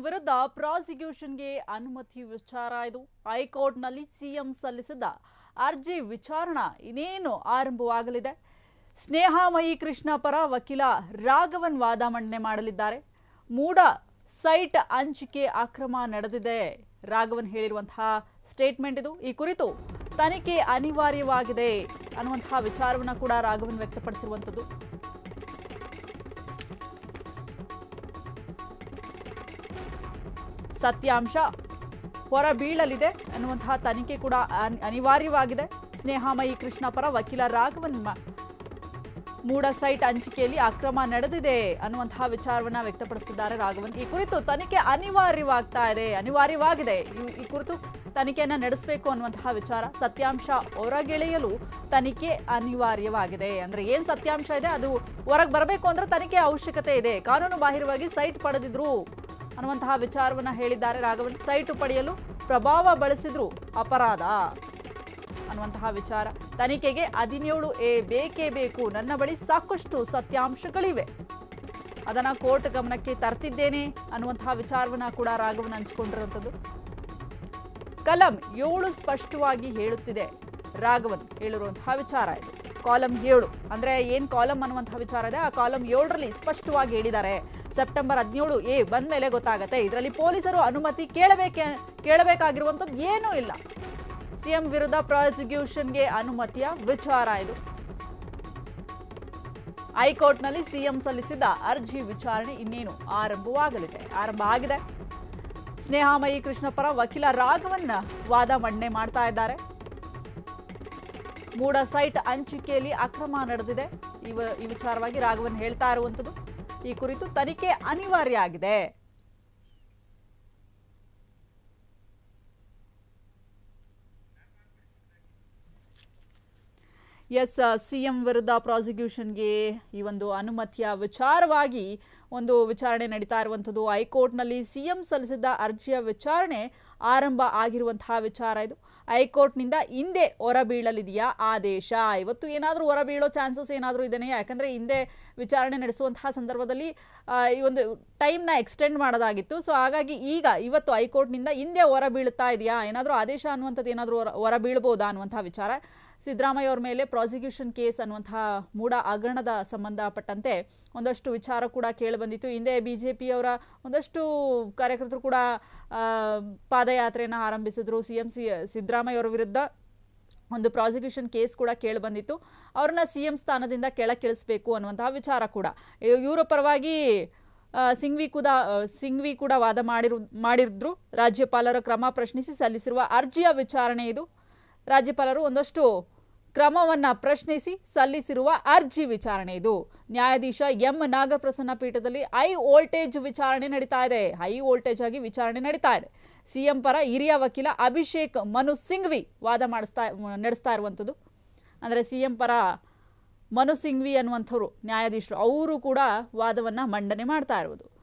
ವಿರುದ್ಧ ಪ್ರಾಸಿಕ್ಯೂಷನ್ಗೆ ಅನುಮತಿ ವಿಚಾರ ಇದು ಹೈಕೋರ್ಟ್ನಲ್ಲಿ ಸಿಎಂ ಸಲ್ಲಿಸಿದ್ದ ಅರ್ಜಿ ವಿಚಾರಣಾ ಇನ್ನೇನು ಆರಂಭವಾಗಲಿದೆ ಸ್ನೇಹಾಮಯಿ ಕೃಷ್ಣ ಪರ ವಕೀಲ ರಾಘವನ್ ವಾದ ಮಂಡನೆ ಮಾಡಲಿದ್ದಾರೆ ಮೂಡ ಸೈಟ್ ಹಂಚಿಕೆ ಅಕ್ರಮ ನಡೆದಿದೆ ರಾಘವನ್ ಹೇಳಿರುವಂತಹ ಸ್ಟೇಟ್ಮೆಂಟ್ ಇದು ಈ ಕುರಿತು ತನಿಖೆ ಅನಿವಾರ್ಯವಾಗಿದೆ ಅನ್ನುವಂತಹ ವಿಚಾರವನ್ನ ಕೂಡ ರಾಘವನ್ ವ್ಯಕ್ತಪಡಿಸಿರುವಂಥದ್ದು ಸತ್ಯಾಂಶ ಹೊರ ಬೀಳಲಿದೆ ಅನ್ನುವಂತಹ ತನಿಖೆ ಕೂಡ ಅನ್- ಅನಿವಾರ್ಯವಾಗಿದೆ ಸ್ನೇಹಾಮಯಿ ಕೃಷ್ಣ ಪರ ವಕೀಲ ರಾಘವನ್ ಮ- ಮೂಡ ಸೈಟ್ ಹಂಚಿಕೆಯಲ್ಲಿ ಅಕ್ರಮ ನಡೆದಿದೆ ಅನ್ನುವಂತಹ ವಿಚಾರವನ್ನ ವ್ಯಕ್ತಪಡಿಸಿದ್ದಾರೆ ರಾಘವನ್ ಈ ಕುರಿತು ತನಿಖೆ ಅನಿವಾರ್ಯವಾಗ್ತಾ ಇದೆ ಅನಿವಾರ್ಯವಾಗಿದೆ ಈ- ಈ ಕುರಿತು ತನಿಖೆಯನ್ನ ನಡೆಸಬೇಕು ಅನ್ನುವಂತಹ ವಿಚಾರ ಸತ್ಯಾಂಶ ಹೊರಗೆಳೆಯಲು ತನಿಖೆ ಅನಿವಾರ್ಯವಾಗಿದೆ ಅಂದ್ರೆ ಏನ್ ಸತ್ಯಾಂಶ ಇದೆ ಅದು ಹೊರಗೆ ಬರಬೇಕು ಅಂದ್ರೆ ತನಿಖೆ ಅವಶ್ಯಕತೆ ಇದೆ ಕಾನೂನು ಬಾಹಿರವಾಗಿ ಸೈಟ್ ಪಡೆದಿದ್ರು ಅನ್ನುವಂತಹ ವಿಚಾರವನ್ನ ಹೇಳಿದ್ದಾರೆ ರಾಘವನ್ ಸೈಟ್ ಪಡೆಯಲು ಪ್ರಭಾವ ಬಳಸಿದ್ರು ಅಪರಾಧ ಅನ್ನುವಂತಹ ವಿಚಾರ ತನಿಖೆಗೆ ಹದಿನೇಳು ಎ ಬೇಕೇ ಬೇಕು ನನ್ನ ಬಳಿ ಸಾಕಷ್ಟು ಸತ್ಯಾಂಶಗಳಿವೆ ಅದನ್ನ ಕೋರ್ಟ್ ಗಮನಕ್ಕೆ ತರ್ತಿದ್ದೇನೆ ಅನ್ನುವಂತಹ ವಿಚಾರವನ್ನ ಕೂಡ ರಾಘವನ್ ಹಂಚಿಕೊಂಡಿರುವಂಥದ್ದು ಕಲಂ ಏಳು ಸ್ಪಷ್ಟವಾಗಿ ಹೇಳುತ್ತಿದೆ ರಾಘವನ್ ಹೇಳಿರುವಂತಹ ವಿಚಾರ ಇದು ಕಾಲಂ ಏಳು ಅಂದ್ರೆ ಏನ್ ಕಾಲಂ ಅನ್ನುವಂತಹ ವಿಚಾರ ಇದೆ ಆ ಕಾಲಂ ಏಳರಲ್ಲಿ ಸ್ಪಷ್ಟವಾಗಿ ಹೇಳಿದ್ದಾರೆ ಸೆಪ್ಟೆಂಬರ್ ಹದಿನೇಳು ಎ ಬಂದ ಮೇಲೆ ಗೊತ್ತಾಗತ್ತೆ ಇದರಲ್ಲಿ ಪೊಲೀಸರು ಅನುಮತಿ ಕೇಳಬೇಕೆ ಕೇಳಬೇಕಾಗಿರುವಂಥದ್ದು ಏನೂ ಇಲ್ಲ ಸಿಎಂ ವಿರುದ್ಧ ಪ್ರಾಸಿಕ್ಯೂಷನ್ಗೆ ಅನುಮತಿಯ ವಿಚಾರ ಇದು ಹೈಕೋರ್ಟ್ನಲ್ಲಿ ಸಿಎಂ ಸಲ್ಲಿಸಿದ ಅರ್ಜಿ ವಿಚಾರಣೆ ಇನ್ನೇನು ಆರಂಭವಾಗಲಿದೆ ಆರಂಭ ಆಗಿದೆ ಸ್ನೇಹಾಮಯಿ ಕೃಷ್ಣ ಪರ ವಕೀಲ ರಾಘವನ್ ವಾದ ಮಂಡನೆ ಮಾಡ್ತಾ ಇದ್ದಾರೆ ಮೂಡ ಸೈಟ್ ಹಂಚಿಕೆಯಲ್ಲಿ ಅಕ್ರಮ ನಡೆದಿದೆ ಇವ ಈ ವಿಚಾರವಾಗಿ ರಾಘವನ್ ಹೇಳ್ತಾ ಇರುವಂಥದ್ದು ಈ ಕುರಿತು ತನಿಖೆ ಅನಿವಾರ್ಯ ಆಗಿದೆ ಎಸ್ ಸಿಎಂ ವಿರುದ್ಧ ಪ್ರಾಸಿಕ್ಯೂಷನ್ಗೆ ಈ ಒಂದು ಅನುಮತಿಯ ವಿಚಾರವಾಗಿ ಒಂದು ವಿಚಾರಣೆ ನಡೀತಾ ಇರುವಂಥದ್ದು ಹೈಕೋರ್ಟ್ನಲ್ಲಿ ಸಿಎಂ ಸಲ್ಲಿಸಿದ್ದ ಅರ್ಜಿಯ ವಿಚಾರಣೆ ಆರಂಭ ಆಗಿರುವಂತಹ ವಿಚಾರ ಇದು ಹೈಕೋರ್ಟ್ನಿಂದ ಹಿಂದೆ ಹೊರಬೀಳಲಿದೆಯಾ ಆದೇಶ ಇವತ್ತು ಏನಾದರೂ ಹೊರಬೀಳೋ ಚಾನ್ಸಸ್ ಏನಾದರೂ ಇದೆಯಾ ಯಾಕಂದರೆ ಹಿಂದೆ ವಿಚಾರಣೆ ನಡೆಸುವಂತಹ ಸಂದರ್ಭದಲ್ಲಿ ಆ, ಈ ಒಂದು ಟೈಮ್ನ ಎಕ್ಸ್ಟೆಂಡ್ ಮಾಡೋದಾಗಿತ್ತು ಸೊ ಹಾಗಾಗಿ ಈಗ ಇವತ್ತು ಹೈಕೋರ್ಟ್ನಿಂದ ಹಿಂದೆ ಹೊರ ಬೀಳುತ್ತಾ ಇದೆಯಾ ಏನಾದರೂ ಆದೇಶ ಅನ್ನುವಂಥದ್ದು ಏನಾದರೂ ಹೊರ ಹೊರ ಬೀಳ್ಬೋದಾ ಅನ್ನುವಂತಹ ವಿಚಾರ ಸಿದ್ದರಾಮಯ್ಯ ಅವ್ರ ಮೇಲೆ ಪ್ರಾಸಿಕ್ಯೂಷನ್ ಕೇಸ್ ಅನ್ನುವಂತಹ ಮೂಢ ಹಗರಣದ ಸಂಬಂಧಪಟ್ಟಂತೆ ಒಂದಷ್ಟು ವಿಚಾರ ಕೂಡ ಕೇಳಿಬಂದಿತ್ತು ಹಿಂದೆ ಬಿ ಜೆ ಪಿಯವರ ಒಂದಷ್ಟು ಕಾರ್ಯಕರ್ತರು ಕೂಡ ಆ, ಪಾದಯಾತ್ರೆಯನ್ನು ಆರಂಭಿಸಿದ್ರು ಸಿ ಎಂ ಸಿ ಸಿದ್ದರಾಮಯ್ಯ ಅವರ ವಿರುದ್ಧ ಒಂದು ಪ್ರಾಸಿಕ್ಯೂಷನ್ ಕೇಸ್ ಕೂಡ ಕೇಳಿಬಂದಿತ್ತು ಅವ್ರನ್ನ ಸಿ ಎಂ ಸ್ಥಾನದಿಂದ ಕೆಳಕ್ಕಿಳಿಸ್ಬೇಕು ಅನ್ನುವಂತಹ ವಿಚಾರ ಕೂಡ ಇವ್- ಇವರ ಪರವಾಗಿ ಆ, ಸಿಂಘ್ವಿ ಕೂಡ ಆ, ಸಿಂಘ್ವಿ ಕೂಡ ವಾದ ಮಾಡಿರು ಮಾಡಿದ್ರು ರಾಜ್ಯಪಾಲರ ಕ್ರಮ ಪ್ರಶ್ನಿಸಿ ಸಲ್ಲಿಸಿರುವ ಅರ್ಜಿಯ ವಿಚಾರಣೆ ಇದು ರಾಜ್ಯಪಾಲರು ಒಂದಷ್ಟು ಕ್ರಮವನ್ನ ಪ್ರಶ್ನಿಸಿ ಸಲ್ಲಿಸಿರುವ ಅರ್ಜಿ ವಿಚಾರಣೆ ಇದು ನ್ಯಾಯಾಧೀಶ ಎಂ ನಾಗಪ್ರಸನ್ನ ಪೀಠದಲ್ಲಿ ಹೈ ವೋಲ್ಟೇಜ್ ವಿಚಾರಣೆ ನಡೀತಾ ಇದೆ ಹೈ ವೋಲ್ಟೇಜ್ ಆಗಿ ವಿಚಾರಣೆ ನಡೀತಾ ಇದೆ ಸಿಎಂ ಪರ ಹಿರಿಯ ವಕೀಲ ಅಭಿಷೇಕ್ ಮನು ಸಿಂಘ್ವಿ ವಾದ ಮಾಡಿಸ್ತಾ ನಡೆಸ್ತಾ ಇರುವಂಥದ್ದು ಅಂದರೆ ಸಿಎಂ ಪರ ಮನು ಸಿಂಘ್ವಿ ಅನ್ನುವಂಥವ್ರು ನ್ಯಾಯಾಧೀಶರು ಅವರು ಕೂಡ ವಾದವನ್ನ ಮಂಡನೆ ಮಾಡ್ತಾ ಇರುವುದು